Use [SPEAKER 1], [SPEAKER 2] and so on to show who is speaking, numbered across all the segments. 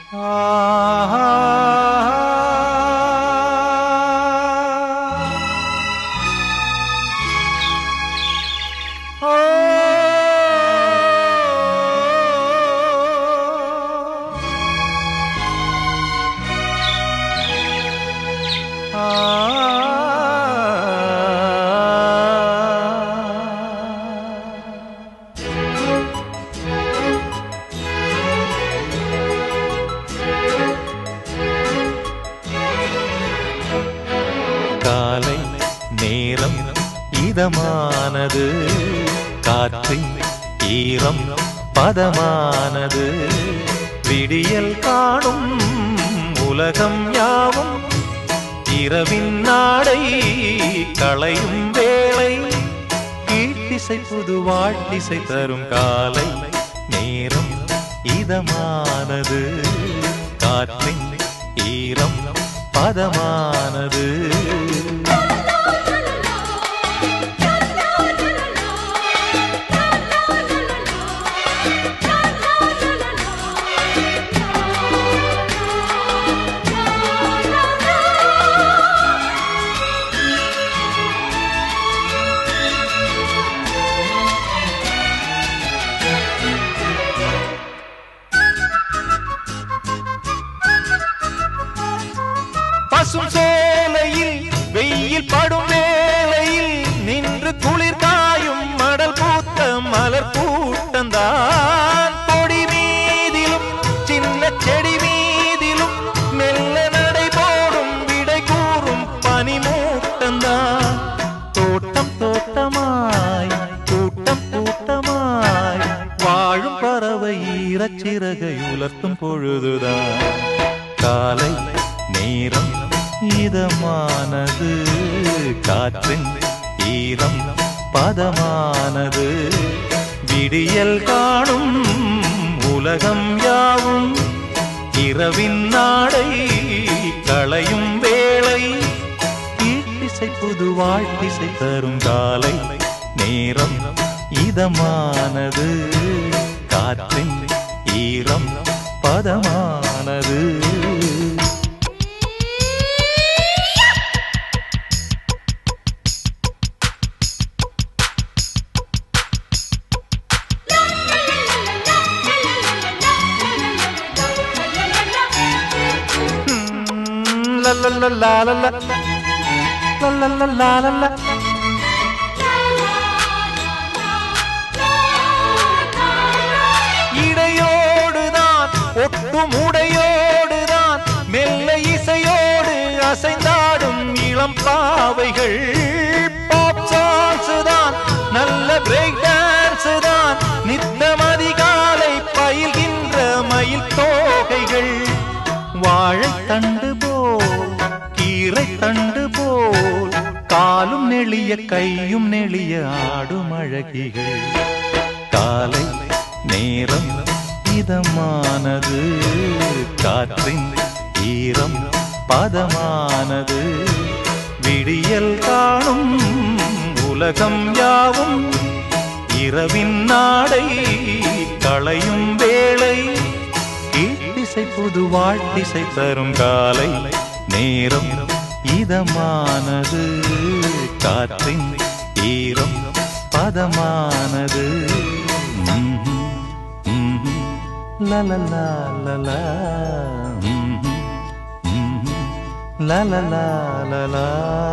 [SPEAKER 1] காலை நேரம் இதமானது காற்றின் ஈரம் பதமானது விடியல் காணும் உலகம் யாவும் இரவின் நாடை களையும் வேளை கீழ்த்திசை புது வாழ்த்திசை தரும் காலை நேரம் இதமானது காற்றின் ஈரம் பதமானது பசும் சோலையில் வெயில் படும் வேளையில் நின்று குளிர் காயும் மடல் பூத்த மலர் கூட்டந்தான் கொடி மீதிலும் சின்ன செடி மீதிலும் மெல்ல நடை போடும் விடை கூறும் பனிமூட்டந்தான் தோட்டம் தோட்டமாய் கூட்டம் கூட்டமாய் வாழும் பறவை ஈரச்சிறகை உலர்த்தும் பொழுதுதான் காலை நேரம் இதமானது காற்றின் ஈரம் பதமானது விடியல் காணும் உலகம் யாவும் இரவின் நாடை களையும் வேளை ஈட்டிசை புது வாழ்த்திசை தரும் காலை நேரம் இதமானது காற்றின் ஈரம் பதமானது La la la la la la La la la la la la இடையோடுதான் ஒட்டும் உடையோடுதான் மெல்ல இசையோடு அசைந்தாடும் இளம் பாவைகள் பாப் சான்ஸ் தான் நல்ல பிரேக் டான்ஸ் தான் நித்தம் அதிகாலை பயில்கின்ற மயில் தோகைகள் வாழைத்தண்டு போல் கீரை தண்டு போல் காலும் நெளிய கையும் நெளிய ஆடும் அழகிகள் காலை நேரம் இதமானது காற்றின் ஈரம் பதமானது விடியல் காணும் உலகம் யாவும் இரவின் நாடை களையும் வேளை ஈட்டிசை புது வாழ்த்திசை தரும் காலை நேரம் இதமானது காற்றின் ஈரம் பதமானது ம்ஹும், ம்ஹும், லலலா, லலா, ம்ஹும், ம்ஹும், லலலா, லலா.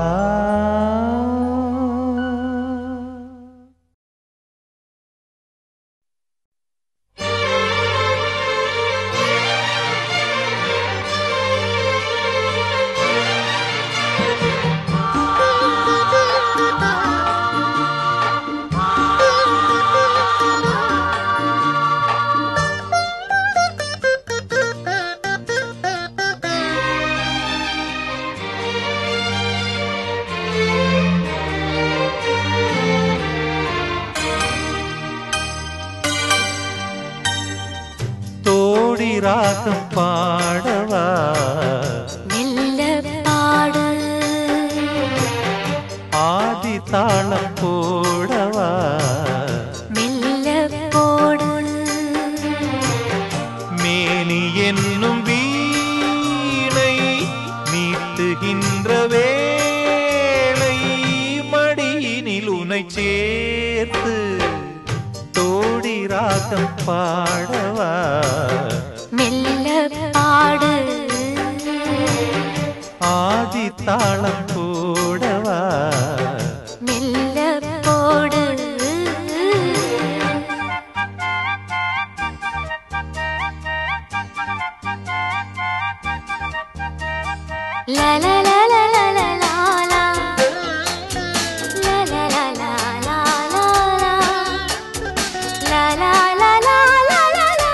[SPEAKER 1] தோடி ராகம் பாடவா
[SPEAKER 2] மெல்ல பாடு
[SPEAKER 1] ஆதி தாளம் போடவா
[SPEAKER 2] மெல்ல போடு
[SPEAKER 1] மேனி என்னும் பாடவா
[SPEAKER 2] மெல்ல பாடு
[SPEAKER 1] ஆதி தாளம் போடவா
[SPEAKER 2] மெல்ல போடு La la la la la la la la. La la la la la la la. La la la la la la la.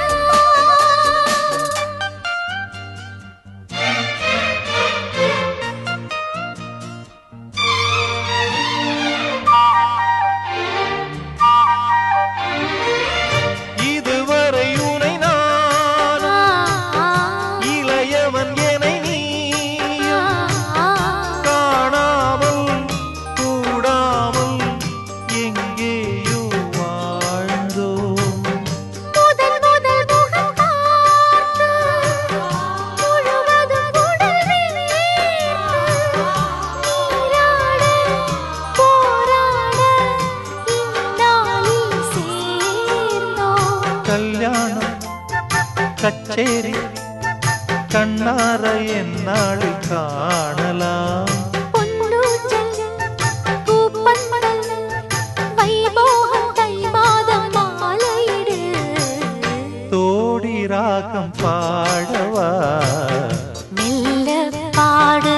[SPEAKER 1] இதுவரை உனை நான்
[SPEAKER 2] ஆ,
[SPEAKER 1] இளையவன் என
[SPEAKER 2] ஆ,
[SPEAKER 1] நீயும்
[SPEAKER 2] ஆ.
[SPEAKER 1] காணாமல் கூடாமல் எங்கேயோ வாழ்ந்தோம்
[SPEAKER 2] முதல் முதல் முகம் பார்த்து முழுவதும் உடல் வியர்த்து நீராட போராட இந்நாளில் சேர்ந்தோம்
[SPEAKER 1] கல்யாணம் கச்சேரி கண்ணார என்னாளில் காணலாம்
[SPEAKER 2] பொன்னூஞ்சல் பூப்பந்தல் வைபோகம் தை மாதம் மாலையிடு
[SPEAKER 1] தோடி ராகம் பாடவா
[SPEAKER 2] மெல்ல பாடு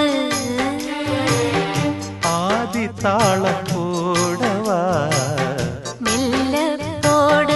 [SPEAKER 1] ஆதி தாளம் போடவா
[SPEAKER 2] மெல்ல போடு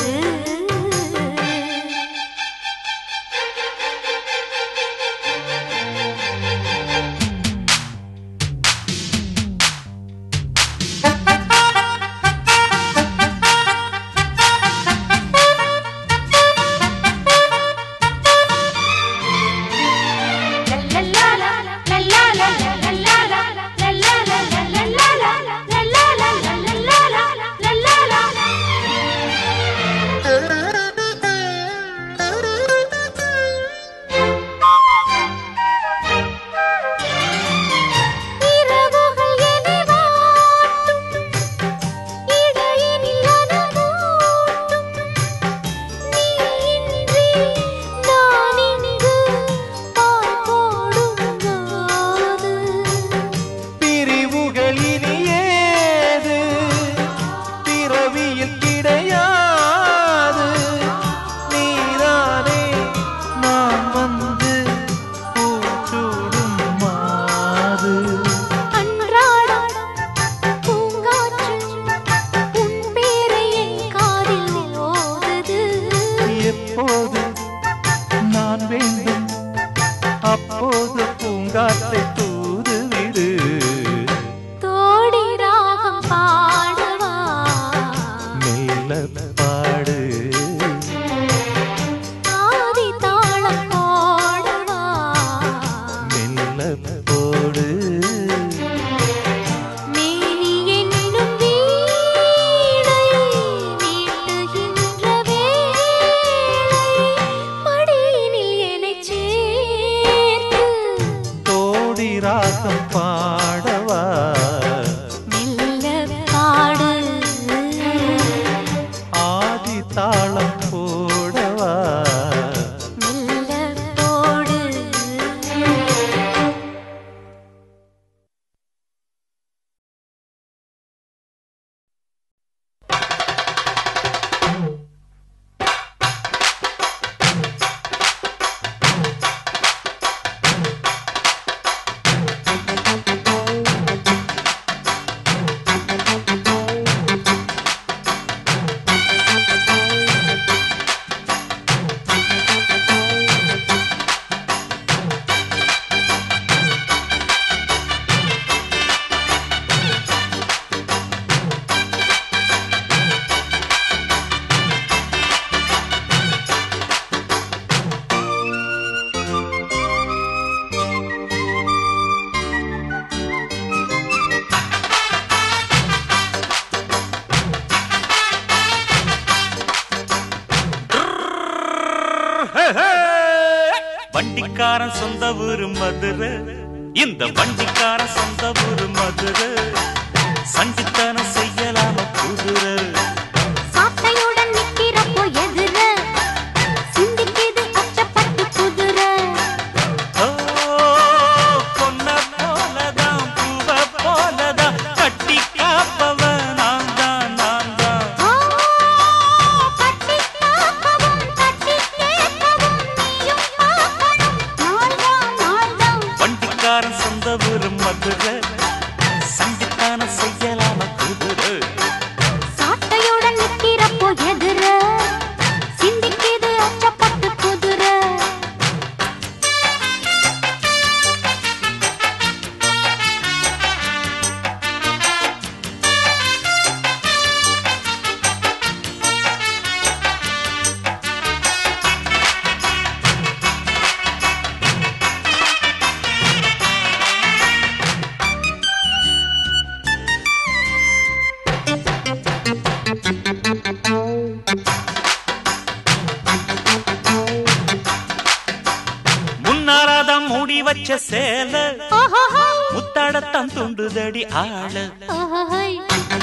[SPEAKER 2] இரவுகள் என்னை வாட்டும் இடையினில் அனமூட்டும் நீ இன்றி நான் இங்கு பால் போடும் போது
[SPEAKER 1] பிரிவுகள் இனி ஏது பிறவியில் கிடையாது நீதானே நான் வந்து பூச்சூடும் மாது
[SPEAKER 2] அன்றாடம் பூங்காற்று உன் பேரை என் காதில் ஓதுது
[SPEAKER 1] எப்போது நான் வேண்டும் அப்போது பூங்காற்றை தூதுவிடு
[SPEAKER 2] தோடி ராகம் பாடவா
[SPEAKER 1] மெல்ல பாடு
[SPEAKER 2] ஆதி தாளம் போடவா
[SPEAKER 1] மெல்ல போடு
[SPEAKER 2] மேனி என்னும் வீணை மீட்டுகின்ற வேளை மடியினில் என்னைச் சேர்த்து
[SPEAKER 1] தோடி ராகம் பாடவா
[SPEAKER 2] மெல்ல பாடு
[SPEAKER 1] ஆதி தாளம் போடவா
[SPEAKER 2] மெல்ல போடு
[SPEAKER 3] வண்டிக்காரன் சொந்த ஊரு மதுரை இந்த வண்டிக்காரன் சொந்த ஊரு மதுரை சண்டித்தனம் செய்யலாம குதிரை
[SPEAKER 2] சாட்டையுடன் நிக்கிறப்போ எதிர
[SPEAKER 3] மதுரை சண்டித்தான செய்யலாம குதிரை
[SPEAKER 2] சாட்டையுடன் நிக்கிறப்போ எதிர சிந்திக்கிது அச்சப்பட்டு குதிரை
[SPEAKER 3] முன்னாராதான் மூடி வச்ச சேல
[SPEAKER 2] ஓஹோஹோ,
[SPEAKER 3] முத்தாடத்தான் துண்டுதடி ஆள
[SPEAKER 2] ஓஹோஹோய்.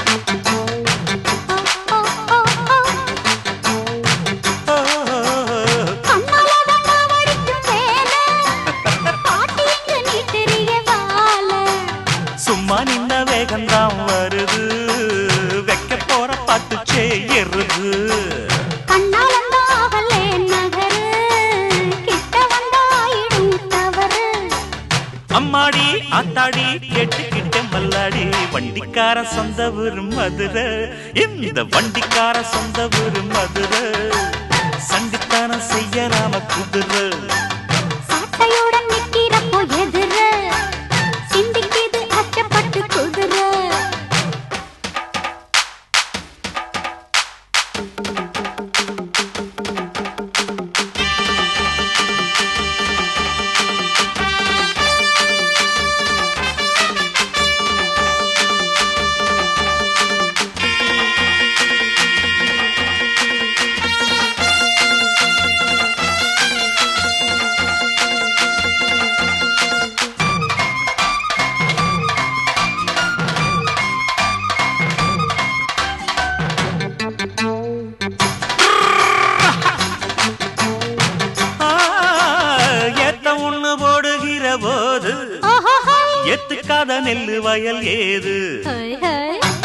[SPEAKER 2] ஓ, ஓ, ஓ, ஓ. கண்ணாலதான் காவடிக்கும் வேலை. பாட்டி இங்கு நீ தெரிய வாழ.
[SPEAKER 3] சும்மா நின்ன வேகம்தான் வருது வைக்க போற பாட்டு செய்யறது
[SPEAKER 2] கண்ணாலந்தான் ஆகலே நகரு. கிட்ட வந்தாயிடும் தவறு.
[SPEAKER 3] அம்மாடி ஆத்தாடி கேட்டுக்கிட்ட மல்லாடி வண்டிக்கார சொந்த ஊரு மதுரை இந்த வண்டிக்கார சொந்த ஊரு மதுரை சண்டித்தானம் செய்யலாம குதிரை
[SPEAKER 2] சாட்டையுடன் நிக்கிறப்போ எதிர. சிந்திக்கிது அச்சப்பட்டு குதிரை
[SPEAKER 3] ஆ, ஏத்த ஒண்ணு போடுகிற போது
[SPEAKER 2] ஓஹோஹோய்.
[SPEAKER 3] எத்துக்காத நெல்லு வயல் ஏது
[SPEAKER 2] ஹை, ஹை.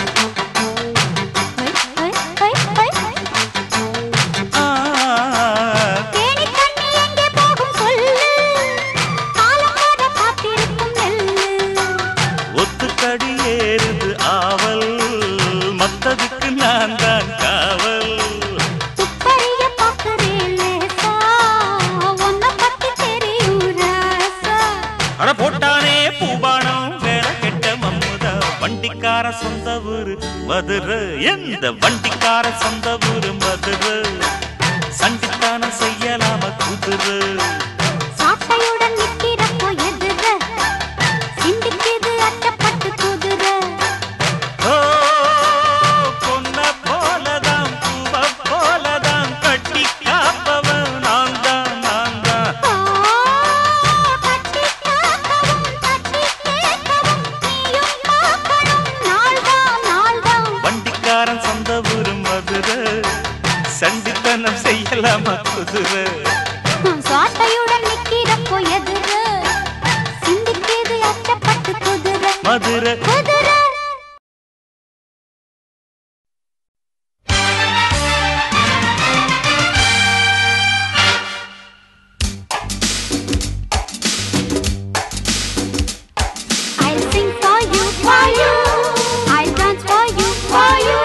[SPEAKER 2] ஹை, ஹை, ஹை, ஹை.
[SPEAKER 3] ஆ,
[SPEAKER 2] தேனி தண்ணி எங்கே போகும் சொல்லு காலம் வர காத்திருக்கும் நெல்லு
[SPEAKER 3] ஒத்துக்கடி ஏறுது ஆவல் மத்ததுக்கு நான் தான் காவல்
[SPEAKER 2] துப்பறிய பார்க்கிறேன் லேசா உன்னை பத்தி தெரியும் ராசா
[SPEAKER 3] அட போட்டானே பூபானம் வேற கெட்ட மம்முதா வண்டிக்கார சொந்த ஊரு மதுரை எந்த வண்டிக்கார சொந்த ஊரு மதுரை சண்டித்தானம் செய்யலாம குதிரை
[SPEAKER 2] சாட்டையுடன் நிக்கிறப்போ எதிர சிந்திக்கிது அச்சப்பட்டு குதிரை
[SPEAKER 3] ஓ பொன்ன போலதான் பூவ போலதான் கட்டி காப்பவன் நான் தான் நான் தான்
[SPEAKER 2] ஓ, கட்டி காக்கவும், தட்டி கேட்கவும் நீயும் பார்க்கணும் நாள்தான் நாள்தான்
[SPEAKER 3] வண்டிக்காரன் சொந்த ஊரு மதுரை சண்டித்தனம் செய்யலாமா குதிரை
[SPEAKER 2] சாட்டையுடன் நிக்கிறப்போ எதிர சிந்திக்கிது அச்சப்பட்டு குதிரை
[SPEAKER 3] மதுரை
[SPEAKER 2] குதிரை I'll sing for you, for you. I'll dance for you, for you.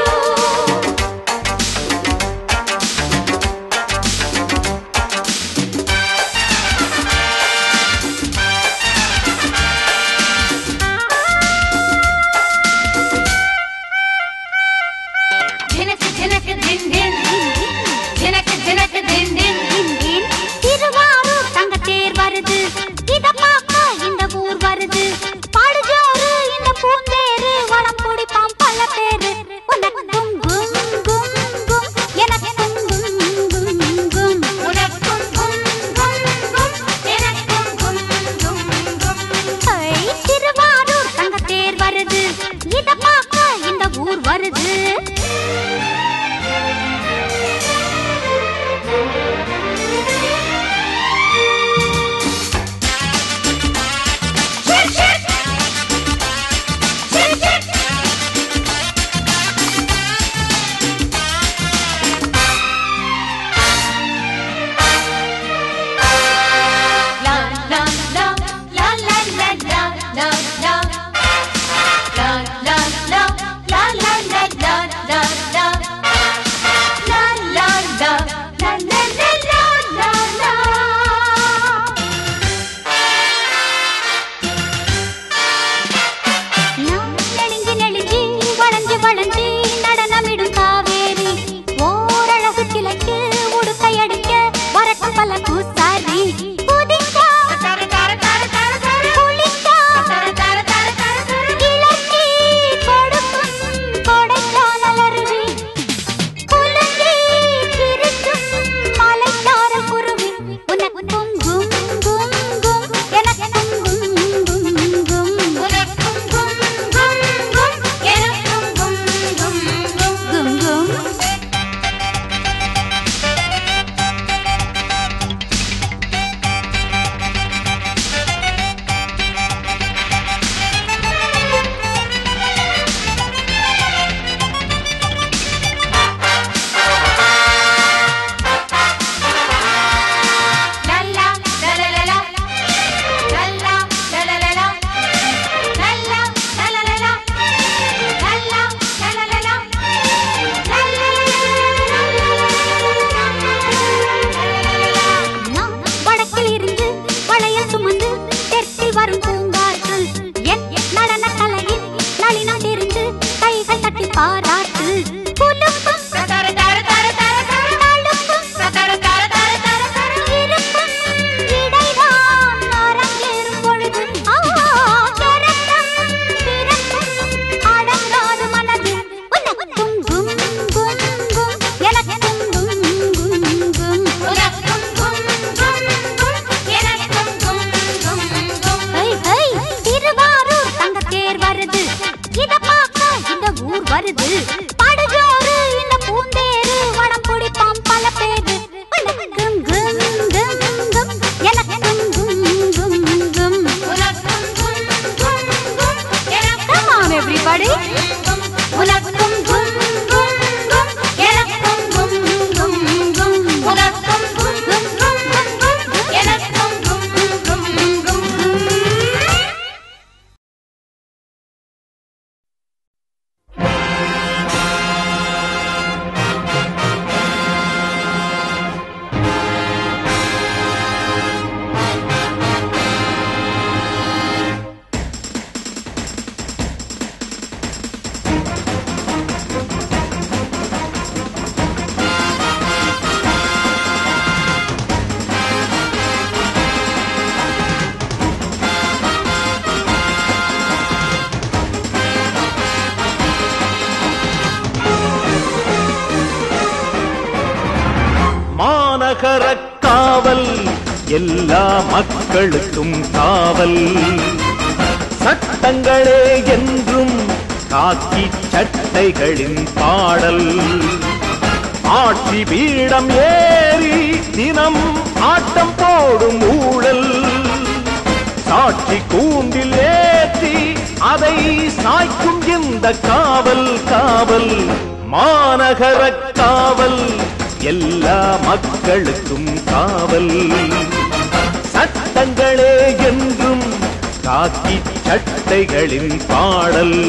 [SPEAKER 4] மாநகர காவல் எல்லா மக்களுக்கும் காவல் சட்டங்களே என்றும் காக்கி சட்டைகளின் பாடல் ஆட்சி பீடம் ஏறி தினம் ஆட்டம் போடும் ஊழல் சாட்சி கூண்டில் ஏற்றி அதை சாய்க்கும் இந்த காவல் காவல் மாநகர காவல் எல்லா மக்களுக்கும் காவல் சட்டங்களே என்றும் காக்கி சட்டைகளின் பாடல்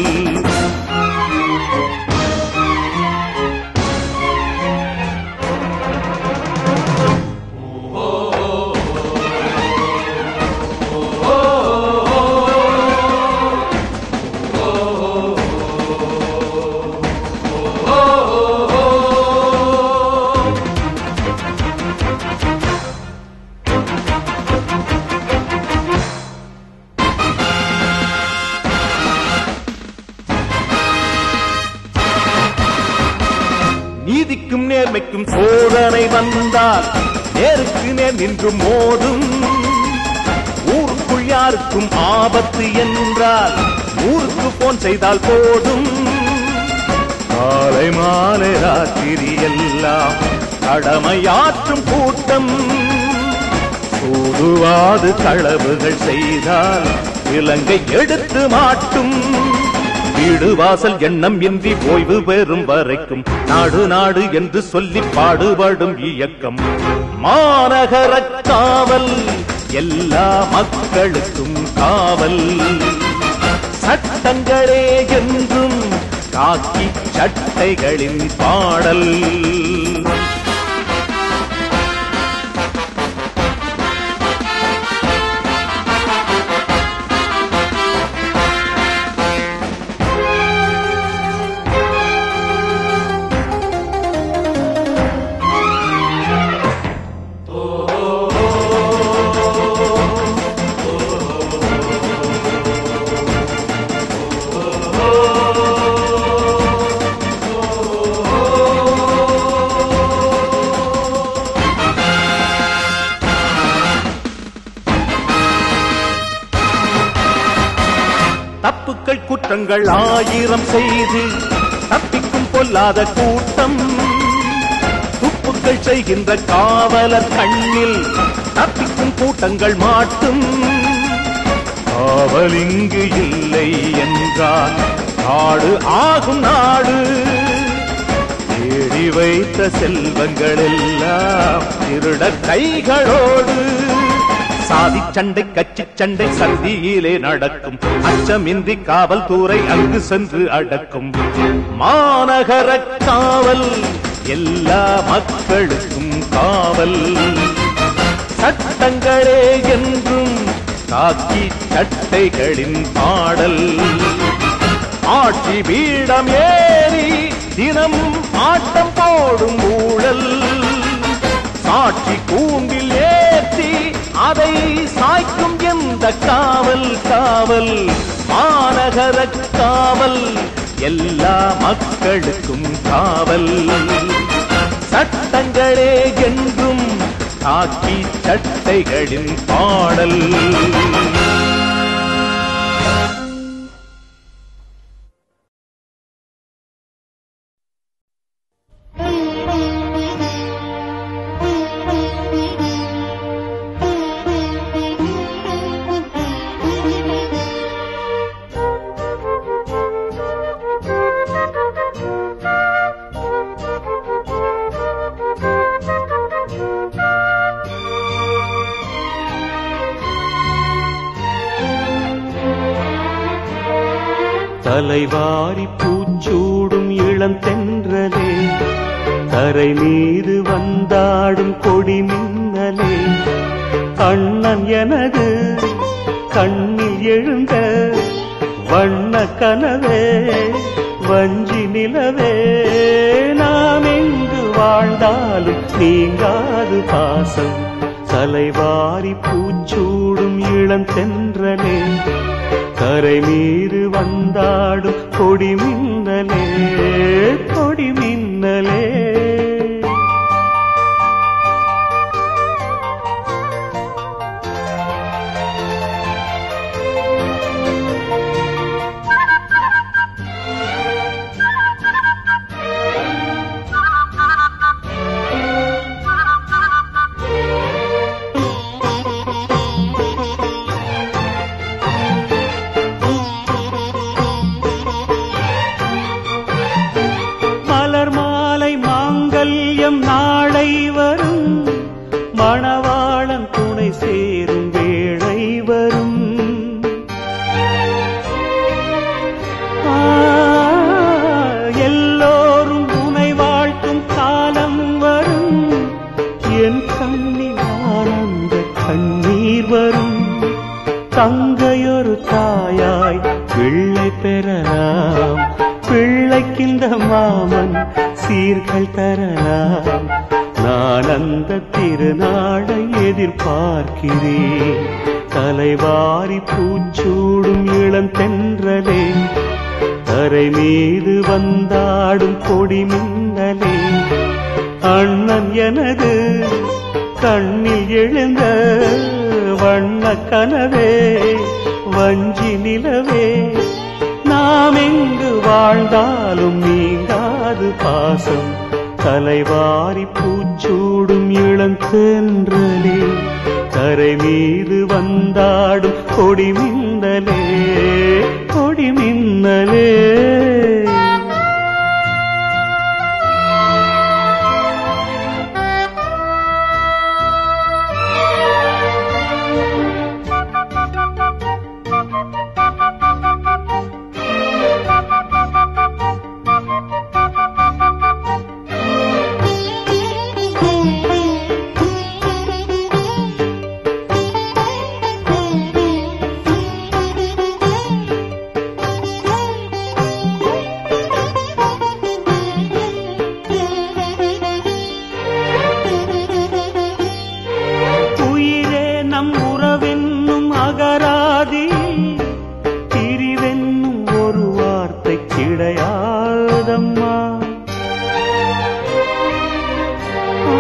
[SPEAKER 4] நீதிக்கும் நேர்மைக்கும் சோதனை வந்தால் நேருக்கு நேர் நின்று மோதும் ஊருக்குள் யாருக்கும் ஆபத்து என்றால் ஊருக்கு போன் செய்தால் போதும் காலை மாலை ராத்திரி எல்லாம் கடமையாற்றும் கூட்டம் சூதுவாது களவுகள் செய்தால் இலங்கை எடுத்து மாட்டும் வீடு வாசல் எண்ணம் இன்றி ஓய்வு பெறும் வரைக்கும் நாடு நாடு என்று சொல்லி பாடுபடும் இயக்கம் மாநகர காவல் எல்லா மக்களுக்கும் காவல் சட்டங்களே என்றும் காக்கி சட்டைகளின் பாடல் தப்புக்கள் குற்றங்கள் ஆயிரம் செய்து தப்பிக்கும் பொல்லாத கூட்டம் துப்புக்கள் செய்கின்ற காவலர் கண்ணில் தப்பிக்கும் கூட்டங்கள் மாட்டும் காவல் இங்கு இல்லை என்றால் நாடு ஆகும் நாடு தேடி வைத்த செல்வங்கள் எல்லாம் திருட கைகளோடு சாதி சண்டை கட்சி சண்டை சந்தியிலே நடக்கும் அச்சமின்றி காவல்துறை அங்கு சென்று அடக்கும் மாநகர காவல் எல்லா மக்களுக்கும் காவல் சட்டங்களே என்றும் காக்கி சட்டைகளின் பாடல் ஆட்சி பீடம் ஏறி தினம் ஆட்டம் போடும் ஊழல் சாட்சி கூண்டில் ஏற்றி அதை சாய்க்கும் எந்த காவல் காவல் மாநகர காவல் எல்லா மக்களுக்கும் காவல் சட்டங்களே என்றும் காக்கி சட்டைகளின் பாடல் தலைவாரி பூச்சூடும் இளந்தென்றலே கரை மீது வந்தாடும் கொடி மின்னலே கண்ணன் எனது கண்ணில் எழுந்த வண்ண கனவே வஞ்சி நிலவே நாம் எங்கு வாழ்ந்தாலும் நீங்காது பாசம் தலைவாரி பூச்சூடும் இளந்தென்றலே கரை மீது வந்தாடும் கொடி மின்னலே கொடி மின்னலே கண்ணீர் வரும் தங்கையொரு தாயாய் பிள்ளை பெறலாம் பிள்ளைக்கிந்த மாமன் சீர்கள் தரலாம் நான் அந்த திருநாளை எதிர்பார்க்கிறேன் தலைவாரி பூச்சூடும் இளந்தென்றலே தரை மீது வந்தாடும் கொடி மின்னலே அண்ணன் எனது கண்ணில் எழுந்த வண்ண கனவே வஞ்சி நிலவே நாம் எங்கு வாழ்ந்தாலும் நீங்காது பாசம் தலைவாரி பூச்சூடும் இளந்தென்றலே கரை மீது வந்தாடும் கொடி மின்னலே கொடி மின்னலே உயிரே நம் உறவென்னும் அகராதி பிரிவென்னும் ஒரு வார்த்தை கிடையாதம்மா ஆ,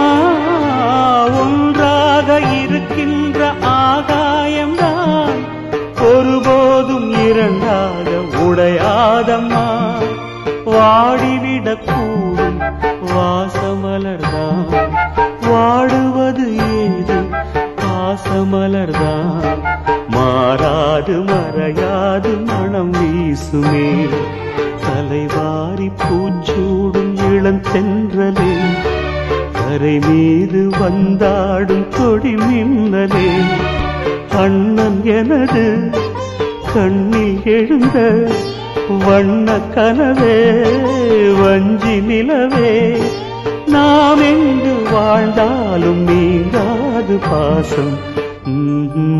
[SPEAKER 4] ஒன்றாக இருக்கின்ற ஆகாயம்தான் ஒருபோதும் இரண்டாக உடையாதம்மா வாடிவிடக் கூடும் வாசமலர்தான் வாடுவது ஏது பாசமலர்தான் மாறாது மறையாது மனம் வீசுமே தலைவாரி பூச்சூடும் இளந்தென்றலே கரை மீது வந்தாடும் கொடி மின்னலே அண்ணன் எனது கண்ணில் எழுந்த வண்ண கனவே வஞ்சி நிலவே நாம் எங்கு வாழ்ந்தாலும் நீங்காது பாசம் ம்ஹும்.